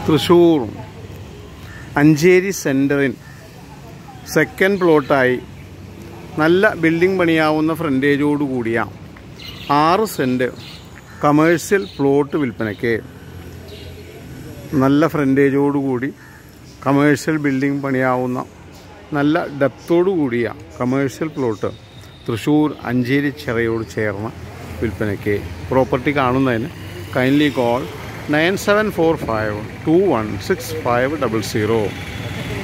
തൃശ്ശൂർ അഞ്ചേരി സെൻറ്ററിൻ സെക്കൻഡ് പ്ലോട്ടായി നല്ല ബിൽഡിംഗ് പണിയാവുന്ന ഫ്രണ്ടേജോട് കൂടിയ ആറ് സെൻറ്റ് കമേഴ്ഷ്യൽ പ്ലോട്ട് വിൽപ്പനയ്ക്ക് നല്ല ഫ്രണ്ടേജോട് കൂടി കമേഴ്ഷ്യൽ ബിൽഡിംഗ് പണിയാവുന്ന നല്ല ഡെപ്തോടു കൂടിയ കമേഴ്ഷ്യൽ പ്ലോട്ട് തൃശ്ശൂർ അഞ്ചേരി ചിറയോട് ചേർന്ന വിൽപ്പനയ്ക്ക് പ്രോപ്പർട്ടി കാണുന്നതിന് kindly call nine seven four five two one six five double zero